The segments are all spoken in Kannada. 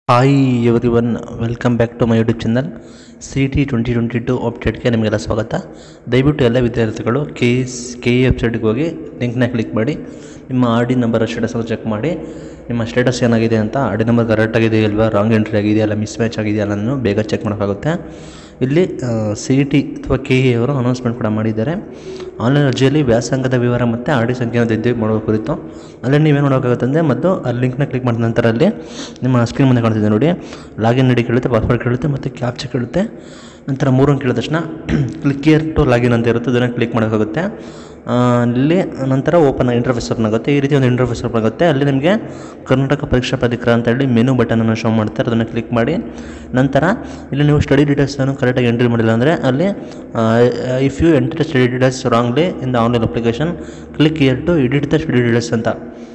hi everyone welcome back to my YouTube channel C T twenty twenty two ಅಪ್ಡೇಟ್ಗೆ ನಿಮಗೆಲ್ಲ ಸ್ವಾಗತ ದಯವಿಟ್ಟು ಎಲ್ಲ ವಿದ್ಯಾರ್ಥಿಗಳು ಕೆ ಎಸ್ ಕೆ ಎ ವೆಬ್ಸೈಟ್ಗೆ ಹೋಗಿ ಲಿಂಕ್ನ ಕ್ಲಿಕ್ ಮಾಡಿ ನಿಮ್ಮ ಆರ್ ಡಿ ನಂಬರ್ ಸ್ಟೇಟಸನ್ನು ಚೆಕ್ ಮಾಡಿ ನಿಮ್ಮ ಸ್ಟೇಟಸ್ ಏನಾಗಿದೆ ಅಂತ ಆರ್ ಡಿ ನಂಬರ್ ಕರೆಕ್ಟ್ ಆಗಿದೆ ಇಲ್ವಾ ರಾಂಗ್ ಎಂಟ್ರಿ ಆಗಿದೆಯಲ್ಲ ಮಿಸ್ ಮ್ಯಾಚ್ ಆಗಿದೆಯಲ್ಲ ಅನ್ನೋ ಬೇಗ ಚೆಕ್ ಮಾಡೋಕ್ಕಾಗುತ್ತೆ ಇಲ್ಲಿ ಸಿ ಇ ಟಿ ಅಥವಾ ಕೆ ಎ ಅವರು ಅನೌನ್ಸ್ಮೆಂಟ್ ಕೂಡ ಮಾಡಿದ್ದಾರೆ ಆನ್ಲೈನ್ ಅರ್ಜಿಯಲ್ಲಿ ವ್ಯಾಸಂಗದ ವಿವರ ಮತ್ತು ಆರ್ ಡಿ ಸಂಖ್ಯೆಯನ್ನು ತಿದ್ದಿ ಮಾಡುವ ಕುರಿತು ಅಲ್ಲಿ ನೀವೇನು ಮಾಡೋಕ್ಕಾಗುತ್ತೆ ಅಂದರೆ ಮತ್ತು ಆ ಲಿಂಕ್ನ ಕ್ಲಿಕ್ ಮಾಡಿದ ನಂತರ ಅಲ್ಲಿ ನಿಮ್ಮ ಸ್ಕ್ರೀನ್ ಮುಂದೆ ಕಾಣ್ತಿದೆ ನೋಡಿ ಲಾಗಿನ್ ಐಡಿ ಕೇಳುತ್ತೆ ಪಾಸ್ವರ್ಡ್ ಕೇಳುತ್ತೆ ಮತ್ತು ಕ್ಯಾಪ್ಚರ್ ಕೇಳುತ್ತೆ ನಂತರ ಮೂರನ್ನು ಕೇಳಿದ ತಕ್ಷಣ ಕ್ಲಿಕ್ ಇಯರ್ ಟು ಲಾಗಿನ್ ಅಂತ ಇರುತ್ತೆ ಅದನ್ನು ಕ್ಲಿಕ್ ಮಾಡೋಕ್ಕಾಗುತ್ತೆ ಆ, ಅಲ್ಲಿ ನಂತರ ಓಪನ್ ಇಂಟರ್ಫೇಸ್ ಓಪನ್ ಆಗುತ್ತೆ ಈ ರೀತಿ ಒಂದು ಇಂಟರ್ಫೇಸ್ ಓಪನ್ ಆಗುತ್ತೆ ಅಲ್ಲಿ ನಿಮಗೆ ಕರ್ನಾಟಕ ಪರೀಕ್ಷಾ ಪ್ರಾಧಿಕಾರ ಅಂತ ಹೇಳಿ ಮೆನು ಬಟನನ್ನು ಶೋ ಮಾಡ್ತಾರೆ ಅದನ್ನು ಕ್ಲಿಕ್ ಮಾಡಿ ನಂತರ ಇಲ್ಲಿ ನೀವು ಸ್ಟಡಿ ಡೀಟೇಲ್ಸನ್ನು ಕರೆಕ್ಟಾಗಿ ಎಂಟ್ರಿ ಮಾಡಿಲ್ಲ ಅಂದರೆ ಅಲ್ಲಿ if you enter study details wrongly in the online application click here to edit the study details ಅಂತ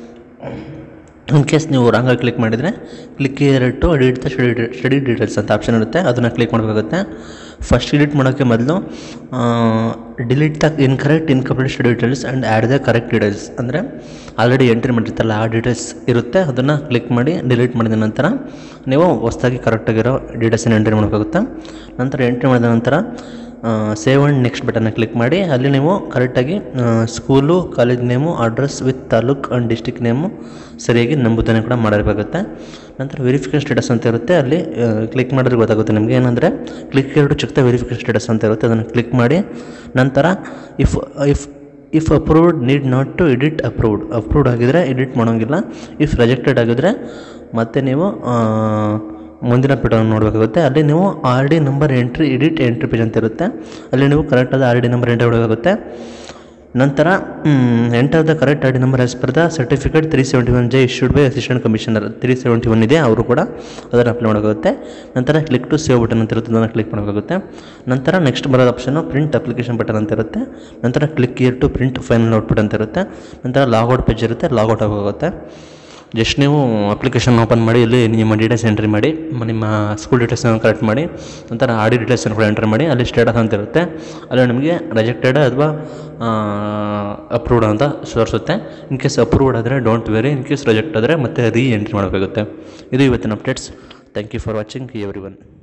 ಇನ್ ಕೇಸ್ ನೀವು ರಾಂಗಾಗಿ ಕ್ಲಿಕ್ ಮಾಡಿದರೆ click here to edit the study study details ಅಂತ ಆಪ್ಷನ್ ಇರುತ್ತೆ ಅದನ್ನು ಕ್ಲಿಕ್ ಮಾಡಬೇಕಾಗುತ್ತೆ ಫಸ್ಟ್ ಎಡಿಟ್ ಮಾಡೋಕ್ಕೆ ಮೊದಲು delete the incorrect incomplete study details and add the correct details ಅಂದರೆ ಆಲ್ರೆಡಿ ಎಂಟ್ರಿ ಮಾಡಿರ್ತಾರಲ್ಲ ಆ ಡೀಟೇಲ್ಸ್ ಇರುತ್ತೆ ಅದನ್ನು ಕ್ಲಿಕ್ ಮಾಡಿ ಡಿಲೀಟ್ ಮಾಡಿದ ನಂತರ ನೀವು ಹೊಸ್ದಾಗಿ ಕರೆಕ್ಟಾಗಿರೋ ಡೀಟೇಲ್ಸನ್ನು ಎಂಟ್ರಿ ಮಾಡಬೇಕಾಗುತ್ತೆ ನಂತರ ಎಂಟ್ರಿ ಮಾಡಿದ ನಂತರ ಸೇವ್ ಆ್ಯಂಡ್ ನೆಕ್ಸ್ಟ್ ಬಟನ್ನ ಕ್ಲಿಕ್ ಮಾಡಿ ಅಲ್ಲಿ ನೀವು ಕರೆಕ್ಟಾಗಿ school college name address with taluk and district name ಸರಿಯಾಗಿ ನಂಬುದನ್ನು ಕೂಡ ಮಾಡಿರಬೇಕಾಗುತ್ತೆ ನಂತರ ವೆರಿಫಿಕೇಷನ್ ಸ್ಟೇಟಸ್ ಅಂತ ಇರುತ್ತೆ ಅಲ್ಲಿ ಕ್ಲಿಕ್ ಮಾಡಿದ್ರೆ ಗೊತ್ತಾಗುತ್ತೆ ನಿಮಗೆ ಏನಂದರೆ ಕ್ಲಿಕ್ ಎರಡು ಚೆಕ್ ದ ವೆರಿಫಿಕೇಷನ್ ಸ್ಟೇಟಸ್ ಅಂತ ಇರುತ್ತೆ ಅದನ್ನು ಕ್ಲಿಕ್ ಮಾಡಿ ನಂತರ if if if approved need not to edit approved approved ಆಗಿದ್ರೆ ಎಡಿಟ್ ಮಾಡೋಂಗಿಲ್ಲ ಇಫ್ ರಿಜೆಕ್ಟೆಡ್ ಆಗಿದ್ರೆ ಮತ್ತೆ ನೀವು ಆ, ಮುಂದಿನ ಪುಟವನ್ನು ನೋಡಬೇಕಾಗುತ್ತೆ ಅಲ್ಲಿ ನೀವು R D number entry edit entry page ಅಂತ ಇರುತ್ತೆ ಅಲ್ಲಿ ನೀವು ಕರೆಕ್ಟಾದ ಆರ್ ಡಿ ನಂಬರ್ ಎಂಟ್ರಿ ಮಾಡಬೇಕಾಗುತ್ತೆ ನಂತರ enter the correct R D number as per the certificate three seventy one J issued by assistant commissioner three seventy one ಇದೆ ಅವರು ಕೂಡ ಅದನ್ನು ಅಪ್ಲೈ ಮಾಡೋಕ್ಕಾಗುತ್ತೆ ನಂತರ ಕ್ಲಿಕ್ ಟು ಸೇವ್ ಬಟನ್ ಅಂತ ಇರುತ್ತೆ ಅದನ್ನು ಕ್ಲಿಕ್ ಮಾಡಬೇಕಾಗುತ್ತೆ ನಂತರ ನೆಕ್ಸ್ಟ್ ಬರೋದು ಆಪ್ಷನು ಪ್ರಿಂಟ್ ಅಪ್ಲಿಕೇಶನ್ ಬಟನ್ ಅಂತ ಇರುತ್ತೆ ನಂತರ click here to print final output ಅಂತ ಇರುತ್ತೆ ನಂತರ ಲಾಗೌಟ್ ಪೇಜ್ ಇರುತ್ತೆ ಲಾಗೌಟ್ ಆಗೋಗುತ್ತೆ ಜಸ್ಟ್ ನೀವು ಅಪ್ಲಿಕೇಶನ್ ಓಪನ್ ಮಾಡಿ ಇಲ್ಲಿ ನಿಮ್ಮ ಡೀಟೇಲ್ಸ್ ಎಂಟ್ರಿ ಮಾಡಿ ಮ- ನಿಮ್ಮ ಸ್ಕೂಲ್ ಡೀಟೇಲ್ಸನ್ನು ಕರೆಕ್ಟ್ ಮಾಡಿ ನಂತರ ಆರ್ ಡಿ ಡೀಟೇಲ್ಸನ್ನು ಕೂಡ ಎಂಟ್ರಿ ಮಾಡಿ ಅಲ್ಲಿ ಸ್ಟೇಟಸ್ ಅಂತ ಇರುತ್ತೆ ಅಲ್ಲಿ ನಿಮಗೆ ರಿಜೆಕ್ಟೆಡ್ ಅಥವಾ ಅಪ್ರೂವ್ಡ್ ಅಂತ ತೋರಿಸುತ್ತೆ ಇನ್ ಕೇಸ್ ಅಪ್ರೂವ್ಡ್ ಆದರೆ don't worry in case reject ಆದರೆ ಮತ್ತೆ ರೀ ಎಂಟ್ರಿ ಮಾಡಬೇಕಾಗುತ್ತೆ ಇದು ಇವತ್ತಿನ updates thank you for watching every one